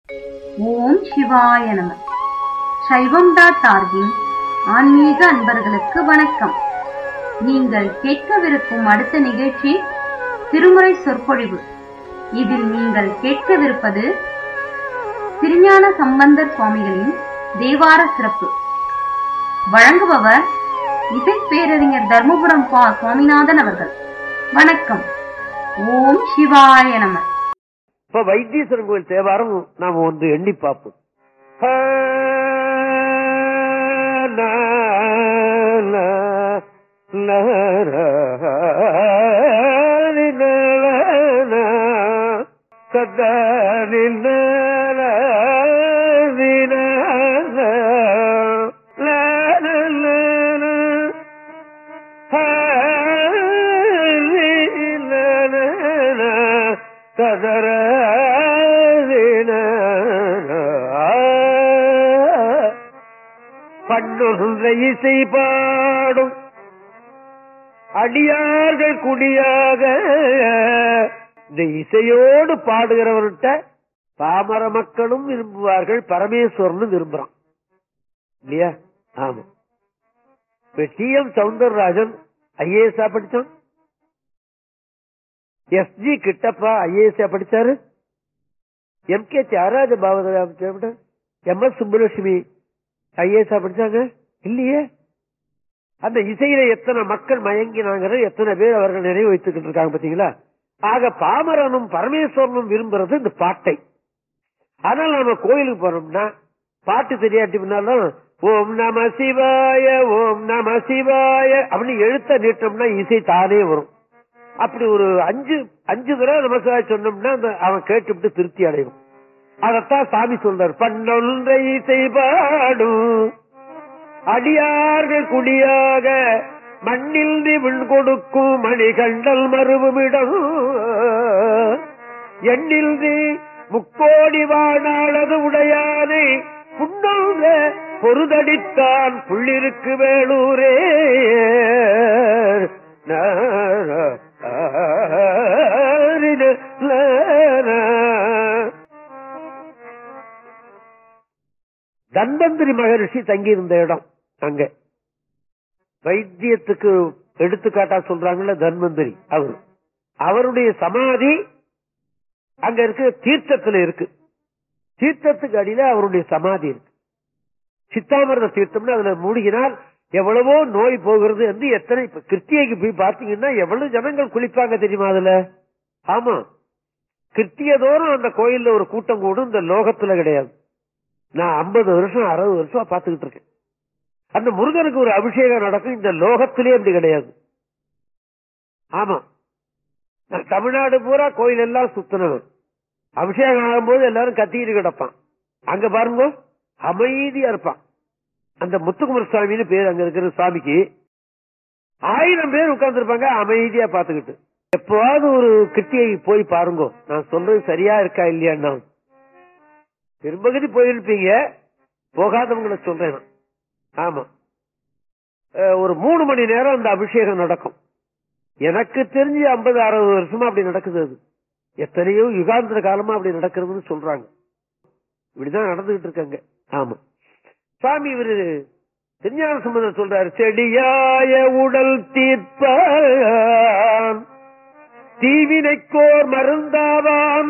ஓம் சிவாய நம சைவம் டாட் ஆர்கின் ஆன்மீக அன்பர்களுக்கு வணக்கம் நீங்கள் கேட்கவிருக்கும் அடுத்த நிகழ்ச்சி திருமுறை சொற்பொழிவு இதில் நீங்கள் கேட்கவிருப்பது திருஞான சம்பந்தர் சுவாமிகளின் தேவார சிறப்பு வழங்குபவர் இசைப்பேரறிஞர் தர்மபுரம் பா சுவாமிநாதன் அவர்கள் வணக்கம் ஓம் சிவாய நம இப்ப வைத்தீஸ்வரன் கோயில் தேவாரம் நாம ஒன்று எண்ணி பார்ப்போம் ஆ, நா, நா, நா, ரா, ரி, நா, நா, சதா, ரி, நா, நா, ரி, நா, நா, லா, நா, நா, நா. பண்ணுகின்ற இசை பாடும் அடியார்கள் குடியாக இந்த இசையோடு பாடுகிறவர்கிட்ட பாமர மக்களும் விரும்புவார்கள் பரமேஸ்வரனும் விரும்புறான் இல்லையா ஆமா இப்ப டி எம் சவுந்தரராஜன் ஐஏஎஸ் படிச்சான் எஸ் ஜி கிட்டப்பா ஐஏஎஸ் படிச்சாரு M K Thyagaraja Bhagavathar M S Subbulakshmi IAS படிச்சாங்க இல்லையே அந்த இசையில எத்தனை மக்கள் மயங்கினாங்க எத்தனை பேர் அவர்கள் நினைவு வைத்துக்கிட்டு இருக்காங்க பாத்தீங்களா ஆக பாமரனும் பரமேஸ்வரனும் விரும்புறது இந்த பாட்டை ஆனால் நாம கோயிலுக்கு போனோம்னா பாட்டு தெரியாட்டி முன்னாலும் ஓம் நம சிவாய ஓம் நம சிவாய அப்படின்னு எழுத்த நீட்டோம்னா இசை தானே வரும் அப்படி ஒரு அஞ்சு அஞ்சு தடவை நமசிவாய சொன்னோம்னா அந்த அவன் கேட்டுவிட்டு திருப்தி அடையும் அதத்தான் சாமி சொல்றார் பண்ணொன்றை இசை பாடும் அடியார்கள் குடியாக மண்ணில் விண் கொடுக்கும் மணிகண்டல் மறுவுமிடம் எண்ணில் முக்கோடி வாழ்நாளது உடையானை புண்ணாக பொருதடித்தான் புள்ளிருக்கு வேலூரே நா, ஆ, ரின, லா, நா. தன்வந்திரி மகரிஷி தங்கியிருந்த இடம் அங்க வைத்தியத்துக்கு எடுத்துக்காட்டா சொல்றாங்கல்ல தன்வந்திரி அவர் அவருடைய சமாதி அங்க இருக்கு தீர்த்தத்துல இருக்கு தீர்த்தத்துக்கு அடியில அவருடைய சமாதி இருக்கு சித்தாமிரத தீர்த்தம்னு அதுல மூழ்கினால் எவ்வளவோ நோய் போகிறது என்று எத்தனை இப்ப கிருத்திகைக்கு போய் பாத்தீங்கன்னா எவ்வளவு ஜனங்கள் குளிப்பாங்க தெரியுமா அதுல ஆமா கிருத்தியதோறும் அந்த கோயில்ல ஒரு கூட்டம் கூடும் இந்த லோகத்துல கிடையாது நான் ஐம்பது வருஷம் அறுபது வருஷம் பாத்துக்கிட்டு இருக்கேன் அந்த முருகனுக்கு ஒரு அபிஷேகம் நடக்கும் இந்த லோகத்திலே அப்படி கிடையாது ஆமா நான் தமிழ்நாடு பூரா கோயில் எல்லாம் சுத்தினவன் அபிஷேகம் ஆகும்போது எல்லாரும் கத்திக்கிட்டு கிடப்பான் அங்க பாருங்க அமைதியா இருப்பான் அந்த முத்துக்குமர சுவாமின்னு பேர் அங்க இருக்கிற சுவாமிக்கு ஆயிரம் பேர் உட்கார்ந்து இருப்பாங்க அமைதியா பாத்துக்கிட்டு எப்பவாவது ஒரு கிருத்தியை போய் பாருங்க நான் சொல்றது சரியா இருக்கா இல்லையான்னா பெரும்பகுதி போயிருப்பீங்க போகாதவங்களை சொல்றேன் நான். ஆமா அஹ், ஒரு மூணு மணி நேரம் அந்த அபிஷேகம் நடக்கும் எனக்கு தெரிஞ்சு ஐம்பது அறுபது வருஷமா அப்படி நடக்குது அது எத்தனையோ யுகாந்திர காலமா அப்படி நடக்கிறதுன்னு சொல்றாங்க இப்படிதான் நடந்துகிட்டு இருக்காங்க ஆமா சாமி இவரு திருஞான சம்பந்தம் சொல்றாரு செடியாய உடல் தீர்ப்பான் தீவினைக்கோர் மருந்தாவான்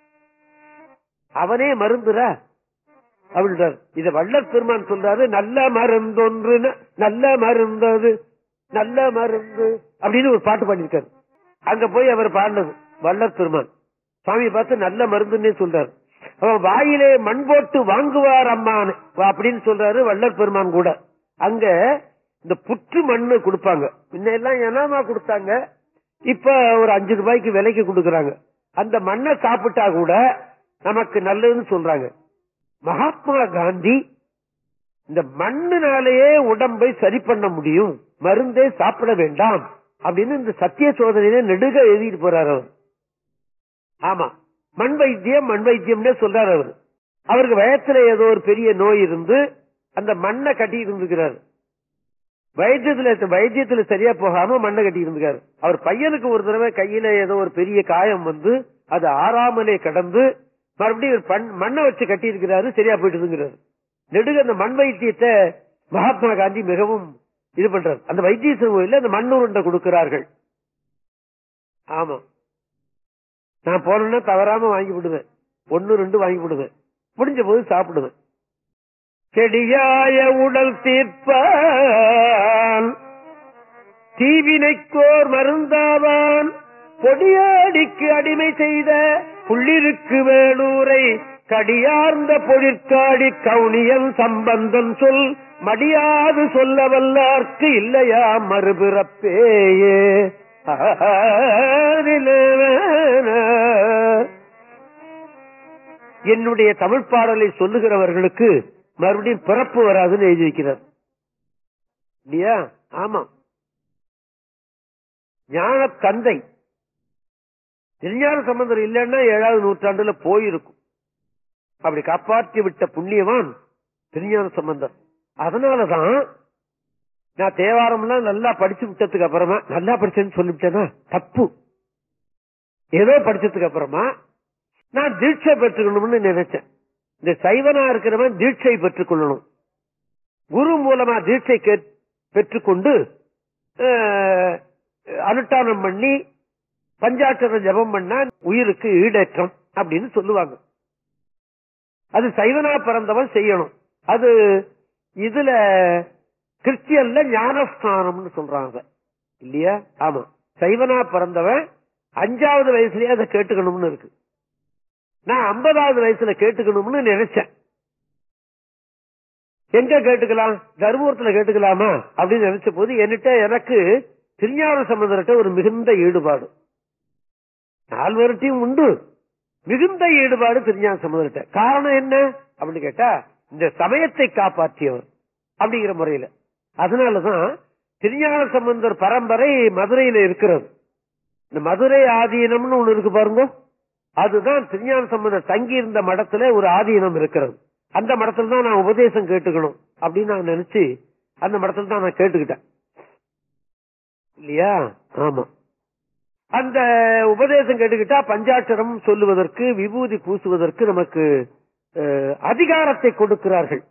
அவனே மருந்துரா அப்படின்றார் இத வள்ளல் பெருமான் சொல்றாரு நல்ல மருந்தொன்று ந- நல்ல மருந்தது நல்ல மருந்து அப்படின்னு ஒரு பாட்டு பாடியிருக்காரு அங்க போய் அவர் பாடினது வள்ளல் பெருமான் சுவாமி பார்த்து நல்ல மருந்துன்னே சொல்றாரு அவன் வாயிலே மண் போட்டு வாங்குவார் அம்மான் அப்படின்னு சொல்றாரு வள்ளல் பெருமான் கூட அங்க இந்த புற்று மண்ணு கொடுப்பாங்க முன்ன எல்லாம் என்னமா கொடுத்தாங்க இப்ப ஒரு அஞ்சு ரூபாய்க்கு விலைக்கு கொடுக்கறாங்க அந்த மண்ணை சாப்பிட்டா கூட நமக்கு நல்லதுன்னு சொல்றாங்க மகாத்மா காந்தி இந்த மண்ணுனாலேயே உடம்பை சரி பண்ண முடியும் மருந்தே சாப்பிட வேண்டாம் அப்படின்னு இந்த சத்திய சோதனையில நெடுக எழுதிட்டு போறாரு அவர் ஆமா மண் வைத்தியம் மண் வைத்தியம்னே சொல்றாரு அவர் அவருக்கு வயத்துல ஏதோ ஒரு பெரிய நோய் இருந்து அந்த மண்ணை கட்டி இருந்துக்கிறாரு வைத்தியத்துல வைத்தியத்துல சரியா போகாம மண்ணை கட்டி இருந்துக்காரு அவர் பையனுக்கு ஒரு தடவை கையில ஏதோ ஒரு பெரிய காயம் வந்து அது ஆறாமலே கடந்து மறுபடியும் ஒரு பண்- மண்ணை வச்சு கட்டி இருக்கிறாரு சரியா போயிட்டுங்கிறாரு நெடுக அந்த மண் வைத்தியத்தை மகாத்மா காந்தி மிகவும் இது பண்றாரு அந்த வைத்தீஸ்வரர் கோயில்ல அந்த மண் உருண்டை கொடுக்கிறார்கள் ஆமா நான் போனேன்னா தவறாம வாங்கி விடுவேன் ஒன்னு ரெண்டு வாங்கி விடுவேன் முடிஞ்ச போது சாப்பிடுவேன் செடியாய உடல் தீர்ப்பான் தீவினைக்கோர் மருந்தாவான் பொடியாடிக்கு அடிமை செய்த புள்ளிருக்கு வேலூரை கடியார்ந்த பொழிற்காடி கவுனியன் சம்பந்தன் சொல் மடியாது சொல்ல வல்லார்க்கு இல்லையா மறுபிறப்பேயே என்னுடைய தமிழ் பாடலை சொல்லுகிறவர்களுக்கு மறுபடியும் பிறப்பு வராதுன்னு எழுதி வைக்கிறார் இல்லையா ஆமா ஞான தந்தை திருஞான சம்பந்தர் இல்லைன்னா ஏழாவது நூற்றாண்டுல போயிருக்கும் அப்படி காப்பாற்றி விட்ட புண்ணியவான் திருஞான சம்பந்தர் அதனாலதான் நான் தேவாரம்லாம் நல்லா படிச்சு விட்டதுக்கு அப்புறமா நல்லா படிச்சேன்னு சொல்லிவிட்டேனா தப்பு ஏதோ படிச்சதுக்கு அப்புறமா நான் தீட்சை பெற்றுக்கணும்னு நினைச்சேன் இந்த சைவனா இருக்கிறவன் தீட்சை பெற்றுக் கொள்ளணும் குரு மூலமா தீட்சை கே- பெற்றுக்கொண்டு அஹ், அனுஷ்டானம் பண்ணி பஞ்சாட்சர ஜபம் பண்ணா உயிருக்கு ஈடேற்றம் அப்படின்னு சொல்லுவாங்க அது சைவனா பிறந்தவன் செய்யணும் அது இதுல கிறிஸ்டியன்ல ஞானஸ்தானம்னு சொல்றாங்க இல்லையா ஆமா சைவனா பிறந்தவன் அஞ்சாவது வயசுலயே அதை கேட்டுக்கணும்னு இருக்கு நான் ஐம்பதாவது வயசுல கேட்டுக்கணும்னு நினைச்சேன் எங்க கேட்டுக்கலாம் தர்மபுரத்துல கேட்டுக்கலாமா அப்படின்னு நினைச்ச போது என்கிட்ட எனக்கு திருஞான சம்பந்தர்கிட்ட ஒரு மிகுந்த ஈடுபாடு நால்வர்கிட்டையும் உண்டு மிகுந்த ஈடுபாடு திருஞான சம்பந்தர்கிட்ட காரணம் என்ன அப்படின்னு கேட்டா இந்த சமயத்தை காப்பாற்றியவர் அப்படிங்கிற முறையில அதனாலதான் திருஞான சம்பந்தர் பரம்பரை மதுரையில இருக்கிறது இந்த மதுரை ஆதீனம்னு ஒண்ணு இருக்கு பாருங்க அதுதான் திருஞான சம்பந்தர் தங்கி இருந்த மடத்துல ஒரு ஆதீனம் இருக்கிறது அந்த மடத்துல தான் நான் உபதேசம் கேட்டுக்கணும் அப்படின்னு நான் நினைச்சு அந்த மடத்துல தான் நான் கேட்டுக்கிட்டேன் இல்லையா ஆமா அந்த உபதேசம் கேட்டுக்கிட்டா பஞ்சாட்சரம் சொல்லுவதற்கு விபூதி பூசுவதற்கு நமக்கு அஹ், அதிகாரத்தை கொடுக்கிறார்கள்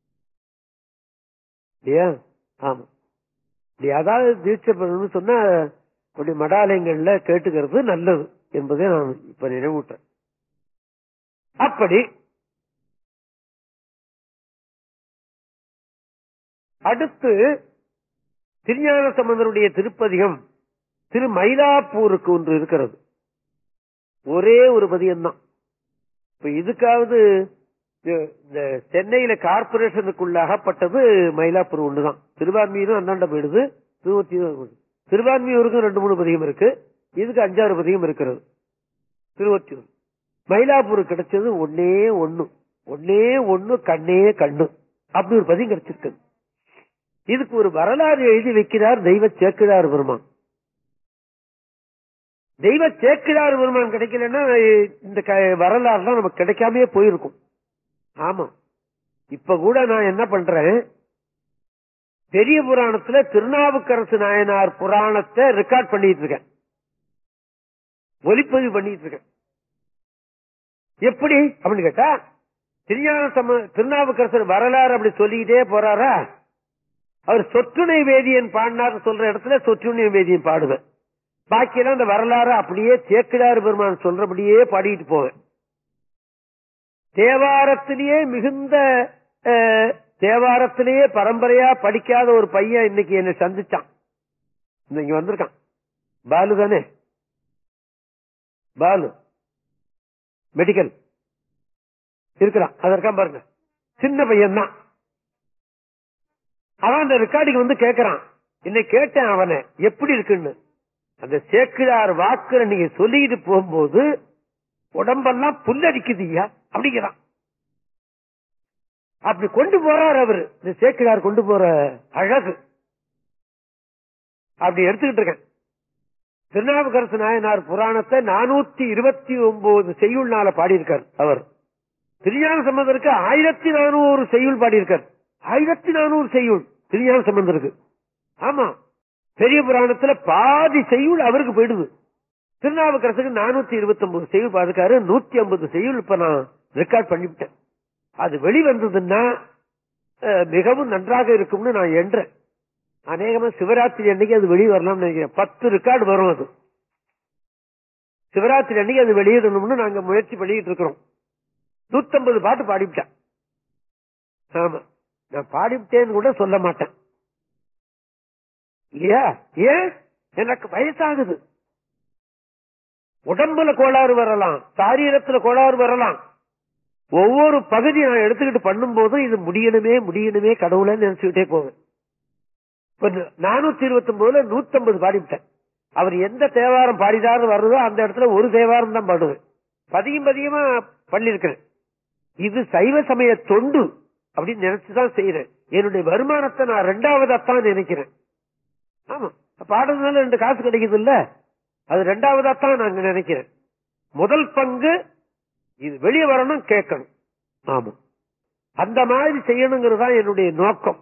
இல்லையா ஆமா இல்லையா அதாவது தீட்சை பெறணும்னு சொன்னா அப்படி மடாலயங்கள்ல கேட்டுக்கிறது நல்லது என்பதை நான் இப்ப நினைவூட்டேன் அப்படி அடுத்து திருஞான சம்பந்தருடைய திருப்பதிகம் திரு மயிலாப்பூருக்கு ஒன்று இருக்கிறது ஒரே ஒரு பதியம் தான் இப்ப இதுக்காவது இது- இந்த சென்னையில கார்பரேஷனுக்குள்ள அகப்பட்டது மயிலாப்பூர் ஒண்ணுதான் திருவான்மியூரும் அந்தாண்ட போயிடுது திருவொத்தியூர் போயிடுது. திருவான்மியூருக்கும் ரெண்டு மூணு பதிகம் இருக்கு இதுக்கு அஞ்சாறு பதிகம் இருக்கிறது திருவொத்தியூர் மயிலாப்பூர் கிடைச்சது ஒன்னே ஒண்ணு ஒன்னே ஒண்ணு கண்ணே கண்ணு அப்படி ஒரு பதியம் கிடைச்சிருக்கு இதுக்கு ஒரு வரலாறு எழுதி வைக்கிறார் தெய்வ சேக்கிழார் பெருமான் தெய்வ சேக்கிழார் பெருமான் கிடைக்கலன்னா இந்த க- வரலாறுலாம் நமக்கு கிடைக்காமயே போயிருக்கும் ஆமா இப்ப கூட நான் என்ன பண்றேன் பெரிய புராணத்துல திருநாவுக்கரசு நாயனார் புராணத்தை ரெக்கார்ட் பண்ணிட்டு இருக்கேன் ஒலிப்பதிவு பண்ணிட்டு இருக்கேன் எப்படி அப்படின்னு கேட்டா திருஞான சம திருநாவுக்கரசர் வரலாறு அப்படி சொல்லிக்கிட்டே போறாரா அவர் சொற்றுணை வேதியன் பாடினார் சொல்ற இடத்துல சொற்றுணை வேதியன் பாடுவேன் பாக்கியெல்லாம் அந்த வரலாறு அப்படியே சேக்கிடார் பெருமான் சொல்றபடியே பாடிட்டு போவேன் தேவாரத்திலேயே மிகுந்த அஹ், தேவாரத்திலேயே பரம்பரையா படிக்காத ஒரு பையன் இன்னைக்கு என்னை சந்திச்சான் இன்னைக்கு வந்திருக்கான் பாலு தானே பாலு மெடிக்கல் இருக்கிறான் அதற்காக பாருங்க சின்ன பையன் தான் அவன் அந்த ரெக்கார்டிங் வந்து கேக்குறான் இன்னை கேட்டேன் அவனை எப்படி இருக்குன்னு அந்த சேக்கிழார் வாக்குல நீங்க சொல்லிட்டு போகும்போது உடம்பெல்லாம் புல்லரிக்குது ஐயா அப்படிங்கிறான் அப்படி கொண்டு போறார் அவரு இந்த சேக்கிழார் கொண்டு போற அழகு அப்படி எடுத்துக்கிட்டு இருக்கேன் திருநாவுக்கரசு நாயனார் புராணத்தை நானூத்தி இருபத்தி ஒன்பது செய்யுள்னால பாடியிருக்கார் அவர் திருஞான சம்பந்தருக்கு ஆயிரத்தி நானூறு செய்யுள் பாடியிருக்கார் ஆயிரத்தி நானூறு செய்யுள் திருஞான சம்பந்தருக்கு ஆமா பெரிய புராணத்துல பாதி செய்யுள் அவருக்கு போயிடுது திருநாவுக்கரசுக்கு நானூத்தி இருபத்தி ஒன்பது செய்யுள் பாதுக்காரு நூத்தி ஐம்பது செய்யுள் இப்ப நான் ரெக்கார்ட் பண்ணிவிட்டேன் அது வெளிவந்ததுன்னா அஹ், மிகவும் நன்றாக இருக்கும்னு நான் எண்றேன் அநேகமா சிவராத்திரி அன்னைக்கு அது வெளியே வரலாம்னு நினைக்கிறேன் பத்து ரெக்கார்டு வரும் அது சிவராத்திரி அன்னைக்கு அது வெளியிடணும்னு நாங்க முயற்சி பண்ணிட்டு இருக்கிறோம் நூத்தம்பது பாட்டு பாடிவிட்டேன் ஆமா நான் பாடிவிட்டேன்னு கூட சொல்ல மாட்டேன் இல்லையா ஏன் எனக்கு வயசாகுது உடம்புல கோளாறு வரலாம் சாரீரத்துல கோளாறு வரலாம் ஒவ்வொரு பகுதி நான் எடுத்துக்கிட்டு பண்ணும் போதும் இது முடியணுமே முடியணுமே கடவுளை நினைச்சுக்கிட்டே போவேன் இப்ப நானூத்தி இருபத்தி ஒன்பதுல நூத்தம்பது பாடிவிட்டேன் அவர் எந்த தேவாரம் பாடிதாரு வருதோ அந்த இடத்துல ஒரு தேவாரம் தான் பாடுவேன் பதியும் பதியமா பண்ணிருக்கிறேன் இது சைவ சமய தொண்டு அப்படின்னு நினைச்சுதான் செய்யறேன் என்னுடைய வருமானத்தை நான் ரெண்டாவதாத்தான் நினைக்கிறேன் ஆமா பாடுறதுனால ரெண்டு காசு கிடைக்குது இல்ல அது ரெண்டாவதாத்தான் நாங்க நினைக்கிறேன் முதல் பங்கு இது வெளியே வரணும் கேட்கணும் ஆமா அந்த மாதிரி செய்யணுங்கிறது தான் என்னுடைய நோக்கம்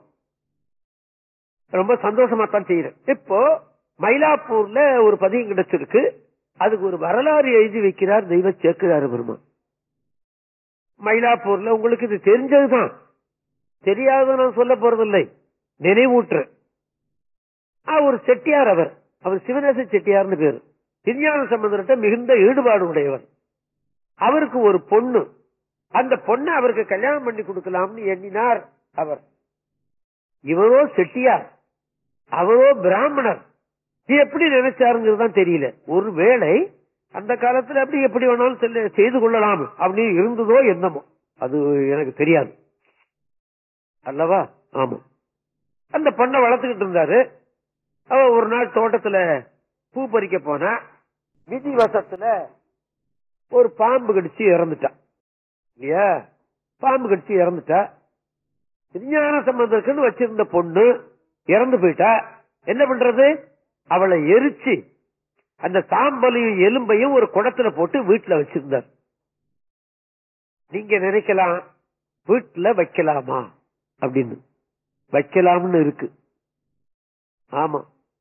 ரொம்ப சந்தோஷமா தான் செய்யறேன் இப்போ மயிலாப்பூர்ல ஒரு பதியம் கிடைச்சிருக்கு அதுக்கு ஒரு வரலாறு எழுதி வைக்கிறார் தெய்வ சேக்குறாரு பெருமான் மயிலாப்பூர்ல உங்களுக்கு இது தெரிஞ்சதுதான் தெரியாத நான் சொல்ல போறதில்லை நினைவூட்டுறேன் ஆ, ஒரு செட்டியார் அவர் அவர் சிவநேச செட்டியார்னு பேரு விஞ்ஞான சம்பந்தர்கிட்ட மிகுந்த ஈடுபாடு உடையவர் அவருக்கு ஒரு பொண்ணு அந்த பொண்ணை அவருக்கு கல்யாணம் பண்ணி கொடுக்கலாம்னு எண்ணினார் அவர் இவரோ செட்டியார் அவரோ பிராமணர் இது எப்படி நினைச்சாருங்கிறது தான் தெரியல ஒருவேளை அந்த காலத்துல அப்படி எப்படி வேணாலும் செல்ல- செய்து கொள்ளலாம் அப்படின்னு இருந்ததோ என்னமோ அது எனக்கு தெரியாது அல்லவா ஆமா அந்த பொண்ணை வளர்த்துக்கிட்டு இருந்தாரு அவ ஒரு நாள் தோட்டத்துல பூ பறிக்க போனா விதி வசத்துல ஒரு பாம்பு கடிச்சு இறந்துட்டா இல்லையா பாம்பு கடிச்சு இறந்துட்டா விஞ்ஞான சம்பந்தத்துக்குன்னு வச்சிருந்த பொண்ணு இறந்து போயிட்டா என்ன பண்றது அவளை எரிச்சு அந்த சாம்பலையும் எலும்பையும் ஒரு குடத்துல போட்டு வீட்டுல வச்சிருந்தார் நீங்க நினைக்கலாம் வீட்டுல வைக்கலாமா அப்படின்னு வைக்கலாம்னு இருக்கு ஆமா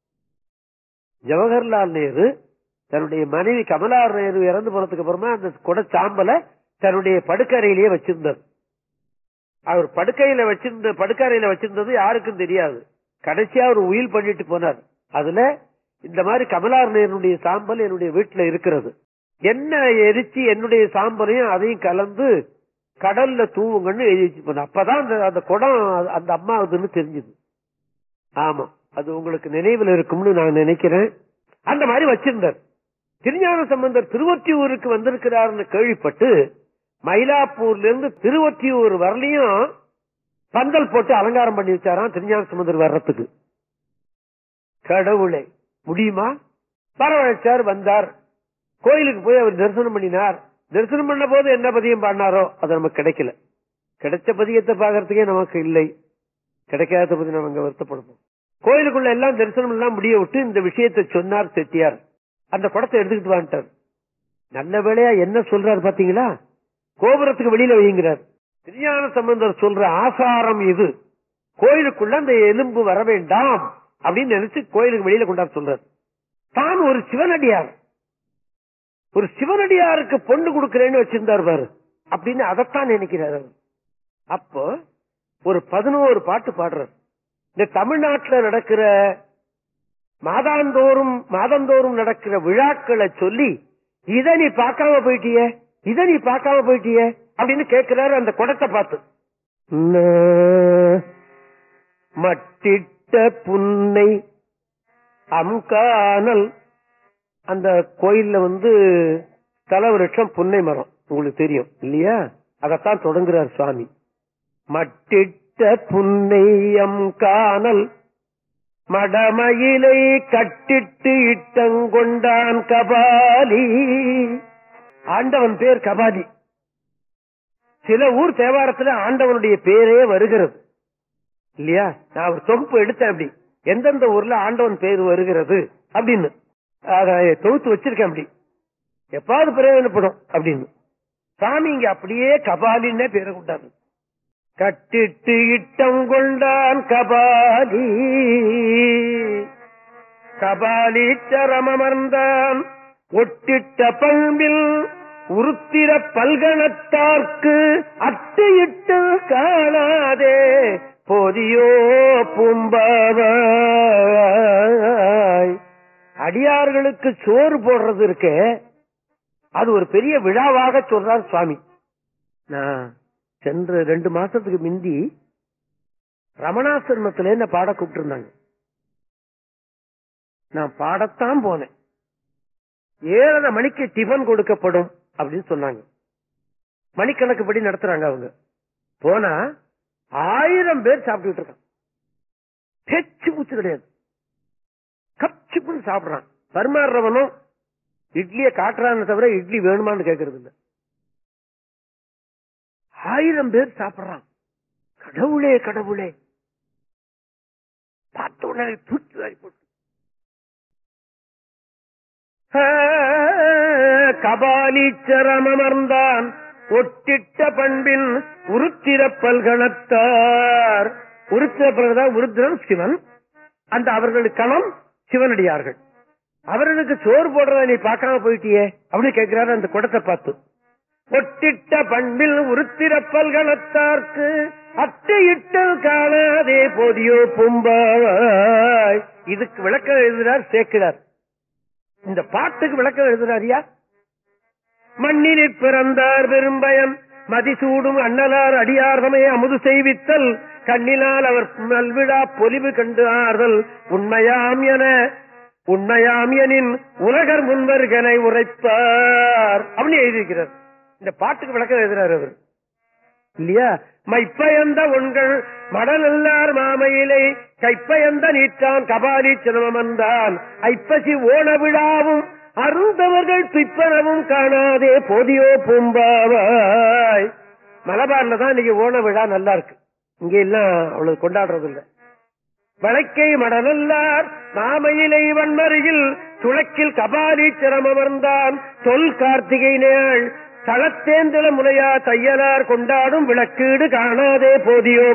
ஜவஹர்லால் நேரு தன்னுடைய மனைவி கமலா நேரு இறந்து போனதுக்கு அப்புறமா அந்த குட சாம்பலை தன்னுடைய படுக்கறையிலேயே வச்சிருந்தார் அவர் படுக்கையில வச்சிருந்த படுக்கறையில வச்சிருந்தது யாருக்கும் தெரியாது கடைசியா அவர் உயில் பண்ணிட்டு போனார் அதுல இந்த மாதிரி கமலார் நேருடைய சாம்பல் என்னுடைய வீட்டுல இருக்கிறது என்ன எரிச்சு என்னுடைய சாம்பலையும் அதையும் கலந்து கடல்ல தூவுங்கன்னு எழுதி வச்சு போன அப்பதான் அந்த அந்த குடம் அந்த அம்மாவுதுன்னு தெரிஞ்சது ஆமா அது உங்களுக்கு நினைவில் இருக்கும்னு நான் நினைக்கிறேன் அந்த மாதிரி வச்சிருந்தார் திருஞான சம்பந்தர் திருவொற்றியூருக்கு வந்திருக்கிறார்னு கேள்விப்பட்டு மயிலாப்பூர்ல இருந்து திருவொற்றியூர் வரலையும் பந்தல் போட்டு அலங்காரம் பண்ணி வச்சாராம் திருஞான சம்பந்தர் வர்றதுக்கு கடவுளை முடியுமா வரவழைச்சார் வந்தார் கோயிலுக்கு போய் அவர் தரிசனம் பண்ணினார் தரிசனம் பண்ண போது என்ன பதியம் பாடினாரோ அது நமக்கு கிடைக்கல கிடைச்ச பதியத்தை பாக்குறதுக்கே நமக்கு இல்லை கிடைக்காத பத்தி நம்ம அங்க வருத்தப்படுவோம் கோயிலுக்குள்ள எல்லாம் தரிசனம் எல்லாம் முடிய விட்டு இந்த விஷயத்தை சொன்னார் செட்டியார் அந்த குடத்தை எடுத்துக்கிட்டு வந்துட்டார் நல்ல வேளையா என்ன சொல்றாரு பாத்தீங்களா கோபுரத்துக்கு வெளியில வைங்கிறார் திருஞான சம்பந்தர் சொல்ற ஆசாரம் இது கோயிலுக்குள்ள அந்த எலும்பு வர வேண்டாம் அப்படின்னு நினைச்சு கோயிலுக்கு வெளியில கொண்டாட சொல்றார் தான் ஒரு சிவனடியார் ஒரு சிவனடியாருக்கு பொண்ணு கொடுக்கிறேன்னு வச்சிருந்தார் பாரு அப்படின்னு அதைத்தான் நினைக்கிறார் அவர். அப்போ ஒரு பதினோரு பாட்டு பாடுறார் இந்த தமிழ்நாட்டுல நடக்கிற மாதாந்தோறும் மாதந்தோறும் நடக்கிற விழாக்களை சொல்லி இத நீ பார்க்காம போயிட்டிய இத நீ பார்க்காம போயிட்டிய அப்படின்னு கேட்கிறாரு அந்த குடத்தை பார்த்து ந- மட்டிட்ட புன்னை அம்கானல் அந்த கோயில்ல வந்து தலவிருட்சம் புன்னை மரம் உங்களுக்கு தெரியும் இல்லையா அதத்தான் தொடங்குறார் சுவாமி மட்டிட்ட புன்னையம் காணல் மடமயிலை கட்டிட்டு இட்டங்கொண்டான் கபாலி ஆண்டவன் பேர் கபாலி சில ஊர் தேவாரத்துல ஆண்டவனுடைய பேரே வருகிறது இல்லையா நான் ஒரு தொகுப்பு எடுத்தேன் அப்படி எந்தெந்த ஊர்ல ஆண்டவன் பேர் வருகிறது அப்படின்னு அத தொகுத்து வச்சிருக்கேன் அப்படி எப்பாவது பிரயோஜனப்படும் அப்படின்னு சாமி இங்க அப்படியே கபாலின்னே பேரை கொண்டாரு கட்டிட்டு இட்டம் கொண்டான் கபாலி கபாலி சரமமர்ந்தான் ஒட்டிட்ட பண்பில் உருத்திர பல்கணத்தார்க்கு அட்டையிட்டு காணாதே போதியோ பூம்பாவாய் அடியார்களுக்கு சோறு போடுறது இருக்கு அது ஒரு பெரிய விழாவாக சொல்றார் சுவாமி நான் சென்ற ரெண்டு மாசத்துக்கு முந்தி ரமணாசிரமத்துல என்ன பாட கூப்பிட்டு இருந்தாங்க நான் பாடத்தான் போனேன் ஏழரை மணிக்கு டிஃபன் கொடுக்கப்படும் அப்படின்னு சொன்னாங்க மணிக்கணக்குப்படி நடத்துறாங்க அவங்க போனா ஆயிரம் பேர் சாப்பிட்டுட்டு இருக்கான் பேச்சு பூச்சு கிடையாது கப்சிப்புன்னு சாப்பிடுறான் பரிமாறுறவனும் இட்லியை காட்டுறான்னு தவிர இட்லி வேணுமான்னு கேட்கறது இல்ல ஆயிரம் பேர் சாப்பிடுறான் கடவுளே கடவுளே பார்த்த உடனே தூக்கி வாரி போட்டு கபாலீச்சரமர்ந்தான் ஒட்டிட்ட பண்பின் உருத்திர பல்கணத்தார் உருத்திர பல்கதான் உருத்திரன் சிவன் அந்த அவர்களுக்கு களம் சிவனடியார்கள் அவர்களுக்கு சோறு போடுறத நீ பார்க்காம போயிட்டியே அப்படின்னு கேட்கிறாரு அந்த குடத்தை பார்த்து ஒட்டிட்ட பண்பில் உருத்திர பல்கணத்தார்க்கு அட்டையிட்டல் காணாதே போதியோ பும்பாய் இதுக்கு விளக்கம் எழுதுகிறார் சேர்க்கிறார் இந்த பாட்டுக்கு விளக்கம் எழுதுறாரியா மண்ணினிற் பிறந்தார் பெரும்பயன் மதிசூடும் அண்ணலார் அடியார்தமே அமுது செய்வித்தல் கண்ணினால் அவர் நல்விழா பொலிவு கண்டு ஆறுதல் உண்மையாம் என உண்மையாம் எனின் உலகர் முன்வர்கனை உரைப்பார் அப்படின்னு எழுதியிருக்கிறார் இந்த பாட்டுக்கு விளக்கம் எழுதுறாரு அவர் இல்லையா மைப்பயந்த உண்கள் மடலல்லார் மாமையிலை கைப்பயந்த நீட்டான் கபாலி சிரமந்தான் ஐப்பசி ஓண விழாவும் அருந்தவர்கள் துய்ப்பனவும் காணாதே போதியோ பூம்பாவாய் மலபார்ல தான் இன்னைக்கு ஓண விழா நல்லா இருக்கு இங்க எல்லாம் அவ்வளவு கொண்டாடுறது இல்ல வழக்கை மடலல்லார் மாமையிலை வன்மருகில் துளக்கில் கபாலி சிரமமர்ந்தான் தொல் கார்த்திகை நாள் தளத்தேந்திர முலையா தையலார் கொண்டாடும் விளக்கீடு காணாதே போதியோ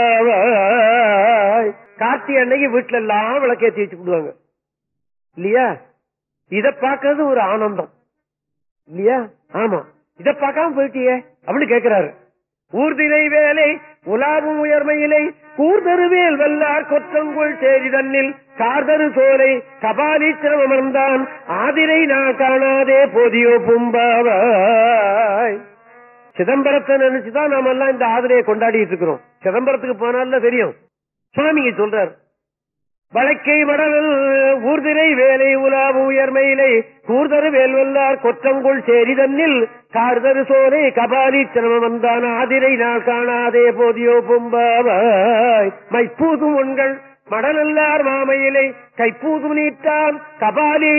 பூம்பாவாய் கார்த்திகை அன்னைக்கு வீட்டுல எல்லாம் விளக்கேத்தி வச்சு விடுவாங்க இல்லையா இத பாக்குறது ஒரு ஆனந்தம் இல்லையா ஆமா இத பார்க்காம போயிட்டியே அப்படின்னு கேக்குறாரு ஊர்திலை வேலை உலாவும் உயர்மையிலை கூர்தருவேல் வல்லார் கொற்றங்குள் சேரி தன்னில் கார்தரு சோலை கபாலீச்சரம் அமர்ந்தான் ஆதிரை நான் காணாதே போதியோ பும்பாவாய் சிதம்பரத்தை நினைச்சுதான் நாம எல்லாம் இந்த ஆதிரையை கொண்டாடிட்டு இருக்கிறோம் சிதம்பரத்துக்கு போனால தெரியும் சுவாமிங்க சொல்றாரு வழக்கை மடல் ஊர்திரை வேலை உலாவு உயர்மையிலை கூர்தரு வேல்வல்லார் கொற்றங்குள் சேரி தன்னில் கார்தரு சோலை கபாலி சிரமம் வந்தான் ஆதிரை நான் காணாதே போதியோ பும்பாவாய் மைப்பூதும் உண்கள் மடலல்லார் மாமையிலை கைப்பூதும் நீட்டான் கபாலி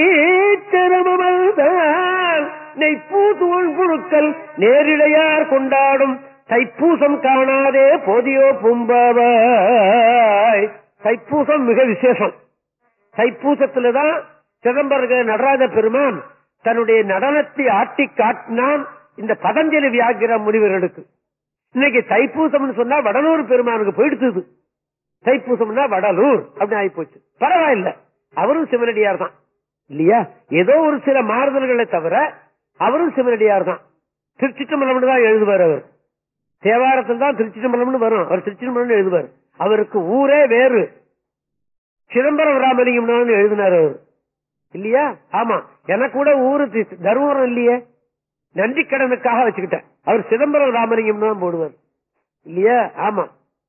சிரமம் நெய்ப்பூதுவன் புழுக்கள் நேரிடையார் கொண்டாடும் தைப்பூசம் காணாதே போதியோ பும்பாவாய் தைப்பூசம் மிக விசேஷம் தைப்பூசத்துலதான் சிதம்பர நடராஜ பெருமான் தன்னுடைய நடனத்தை ஆட்டி காட்டினான் இந்த பதஞ்சலி வியாகிர முனிவர்களுக்கு இன்னைக்கு தைப்பூசம்னு சொன்னா வடலூர் பெருமானுக்கு போயிடுத்துது தைப்பூசம்னா வடலூர் அப்படின்னு ஆகி போச்சு பரவாயில்ல அவரும் சிவனடியார் தான் இல்லையா ஏதோ ஒரு சில மாறுதல்களை தவிர அவரும் சிவனடியார் தான் திருச்சிட்டம்பலம் தான் எழுதுவார் அவர் தேவாரத்தில் தான் திருச்சிட்டம்பலம்னு வரும் அவர் திருச்சிட்டம்பலம் எழுதுவார் அவருக்கு ஊரே வேறு சிதம்பரம் ராமலிங்கம் எழுதினார் அவர் இல்லையா ஆமா எனக்கு கூட ஊரு தி- தருமபுரம் இல்லையே நன்றி கடனுக்காக வச்சுக்கிட்டேன் அவர் சிதம்பரம் ராமலிங்கம் தான் போடுவார் இல்லையா ஆமா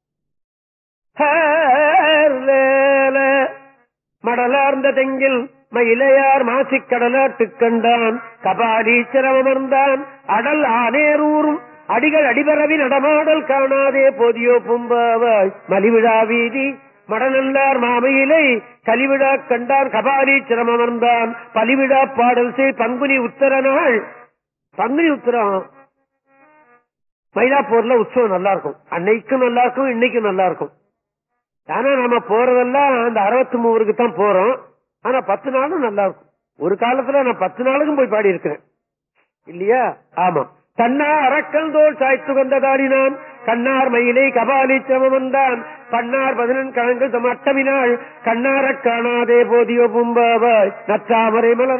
மடலார்ந்த தெங்கில் மயிலையார் மாசிக்கடலாட்டுக் கண்டான் கபாலீச்சரமர்ந்தான் அடல் ஆனேரூரும் அடிகள் அடிபரவி நடமாடல் காணாதே போதியோ பும்பாவாய் மலிவிழா வீதி மடநல்லார் மாமையிலை கலிவிழா கண்டான் கபாலி சிரமமர்ந்தான் பலிவிழா பாடல் செய் பங்குனி உத்தர நாள் பங்குனி உத்தரம் மயிலாப்பூர்ல உற்சவம் நல்லா இருக்கும் அன்னைக்கும் நல்லா இருக்கும் இன்னைக்கும் நல்லா இருக்கும் ஆனா நம்ம போறதெல்லாம் அந்த அறுபத்தி மூவருக்கு தான் போறோம் ஆனா பத்து நாளும் நல்லா இருக்கும் ஒரு காலத்துல நான் பத்து நாளுக்கும் போய் பாடி இருக்கிறேன் இல்லையா ஆமா தன்னா அரக்கல் தோல் சாய்த்து வந்ததாடினான் கண்ணார் மயிலை கபாலி வந்தான் பன்னார் பதினெண் கணங்கள் தம் அட்டமினாள் கண்ணாரக் காணாதே போதியோ பும்பாவாய் நச்சாமரை மலர்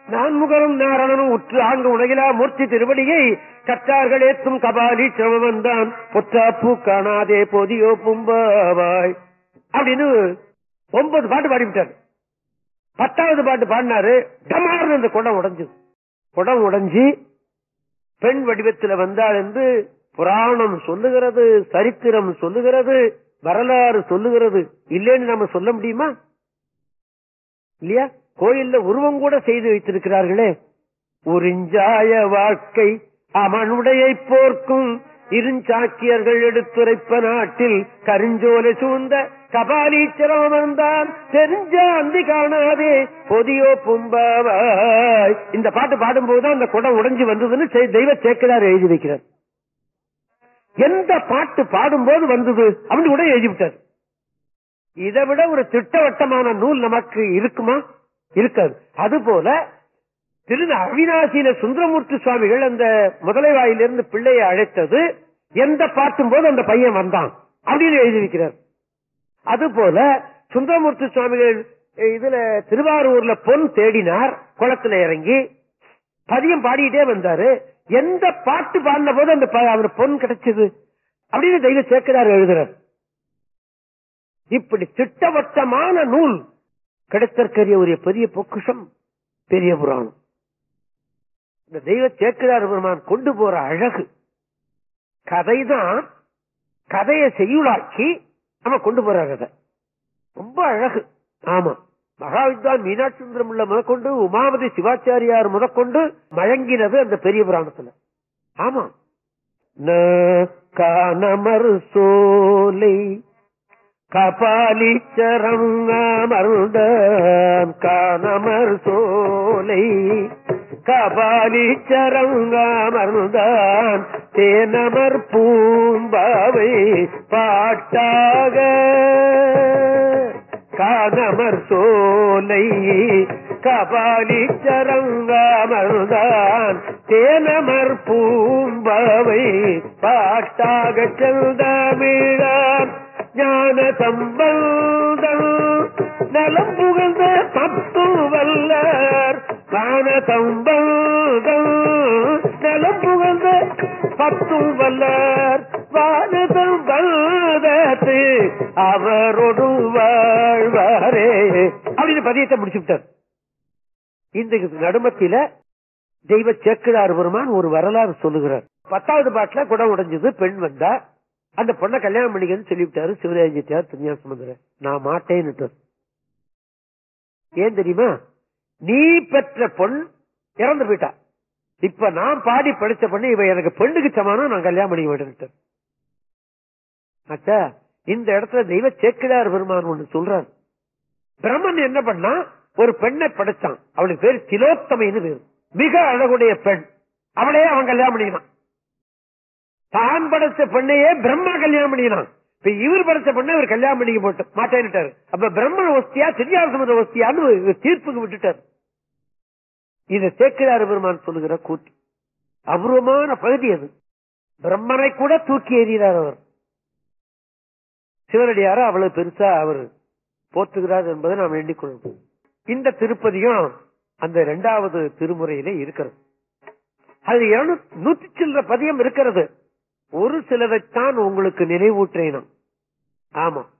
நான்முகரும் நாரணனும் உற்று ஆங்கு உலகிலா மூர்த்தி திருவடியை கற்றார்கள் ஏத்தும் கபாலி சிரமவந்தான் பொற்றாப்பு காணாதே பொதியோ பும்பாவாய் அப்படின்னு ஒன்பது பாட்டு பாடிவிட்டார் பத்தாவது பாட்டு பாடினாரு டமார்னு அந்த குடம் உடைஞ்சது குடம் உடைஞ்சு பெண் வடிவத்தில் வந்தாள் என்று புராணம் சொல்லுகிறது சரித்திரம் சொல்லுகிறது வரலாறு சொல்லுகிறது இல்லைன்னு நம்ம சொல்ல முடியுமா இல்லையா கோயில்ல உருவம் கூட செய்து வைத்திருக்கிறார்களே உறிஞ்சாய வாழ்க்கை அவனுடைய போர்க்கும் இருஞ்சாக்கியர்கள் எடுத்துரைப்ப நாட்டில் கருஞ்சோலை சூழ்ந்த கபாலீச்சரம் அமர்ந்தான் தெரிஞ்ச அந்தி காணாதே பொதியோ பும்பாவாய் இந்த பாட்டு பாடும்போதுதான் அந்த குடம் உடைஞ்சு வந்ததுன்னு செ- தெய்வ சேக்கிரார் எழுதி வைக்கிறார் எந்த பாட்டு பாடும்போது வந்தது அப்படின்னு கூட எழுதி விட்டார் இதை விட ஒரு திட்டவட்டமான நூல் நமக்கு இருக்குமா இருக்காது அதுபோல திரு அவினாசியில சுந்தரமூர்த்தி சுவாமிகள் அந்த முதலை வாயிலிருந்து பிள்ளையை அழைத்தது எந்த பாட்டும் போது அந்த பையன் வந்தான் அப்படின்னு எழுதியிருக்கிறார் அதுபோல சுந்தரமூர்த்தி சுவாமிகள் இதுல திருவாரூர்ல பொன் தேடினார் குளத்துல இறங்கி பதியம் பாடிட்டே வந்தாரு எந்த பாட்டு பாடின போது அந்த ப- அவர் பொன் கிடைச்சது அப்படின்னு தெய்வ சேர்க்கிறார் எழுதுறார் இப்படி திட்டவட்டமான நூல் கிடைத்தற்கரிய ஒரு பெரிய பொக்குஷம் பெரிய புராணம் இந்த தெய்வ சேக்கிரார் பெருமான் கொண்டு போற அழகு கதைதான் கதையை செய்யுளாக்கி நம்ம கொண்டு போற கதை ரொம்ப அழகு ஆமா மகாவித்வான் மீனாட்சி சுந்தரம் உள்ள முதற்கொண்டு உமாபதி சிவாச்சாரியார் முதற்கொண்டு மயங்கினது அந்த பெரிய புராணத்துல ஆமா ந காணமர் சோலை கபாலிச்சரம் அமர்ந்தான் காணமர் சோலை கபாலிச்சரம் அமர்ந்தான் தேனமர் பூம்பாவை பாட்டாக காணமர் சோலை கபாலிச்சரம் அமர்ந்தான் தேனமர் பூம்பாவை பாட்டாக செல்தமிழான் ஞான சம்பந்தம் நலம் புகழ்ந்த பத்து வல்லர் ஞான சம்பந்தம் நலம் புகழ்ந்த பத்து வல்லர் வானதம் வல்லத்து அவரோடு வாழ்வாரே அப்படின்னு பதியத்தை முடிச்சு விட்டார் இந்த நடுமத்தில தெய்வ சேக்கிழார் பெருமான் ஒரு வரலாறு சொல்லுகிறார் பத்தாவது பாட்டுல குடம் உடைஞ்சது பெண் வந்தா அந்த பொண்ணை கல்யாணம் பண்ணிக்கன்னு சொல்லிவிட்டாரு சிவராஜித்தார் திருஞாசமுந்தர நான் மாட்டேன்னு ஏன் தெரியுமா நீ பெற்ற பொன் இறந்து போயிட்டா இப்ப நான் பாடி படிச்ச பொண்ணு இவ எனக்கு பெண்ணுக்கு சமானம் நான் கல்யாணம் பண்ணி விட்டு அச்சா இந்த இடத்துல தெய்வ சேக்கிழார் பெருமான் ஒண்ணு சொல்றார் பிரம்மன் என்ன பண்ணா ஒரு பெண்ணை படைச்சான் அவளுக்கு பேர் திலோத்தமைன்னு பேரு மிக அழகுடைய பெண் அவளே அவன் கல்யாணம் பண்ணிக்கினான் தான் படைச்ச பெண்ணையே பிரம்மா கல்யாணம் பண்ணினான் இப்ப இவர் படைச்ச பெண்ணை இவர் கல்யாணம் பண்ணிக்க போட்டு மாட்டேன்னுட்டாரு அப்ப பிரம்மன் ஒஸ்தியா திருஞாசமுத ஒஸ்தியான்னு இவர் தீர்ப்புக்கு விட்டுட்டார் இத சேக்கிரார் பெருமான் சொல்லுகிற கூத்து அபூர்வமான பகுதி அது பிரம்மனை கூட தூக்கி எறிகிறார் அவர் சிவனடியார அவ்வளவு பெருசா அவர் போற்றுகிறார் என்பதை நாம் எண்ணிக்கொள்வோம் இந்த திருப்பதியும் அந்த இரண்டாவது திருமுறையிலே இருக்கிறது அது இருநூ- நூத்தி சில்லற பதியம் இருக்கிறது ஒரு சிலதைத்தான் உங்களுக்கு நினைவூற்றேன் நான். ஆமா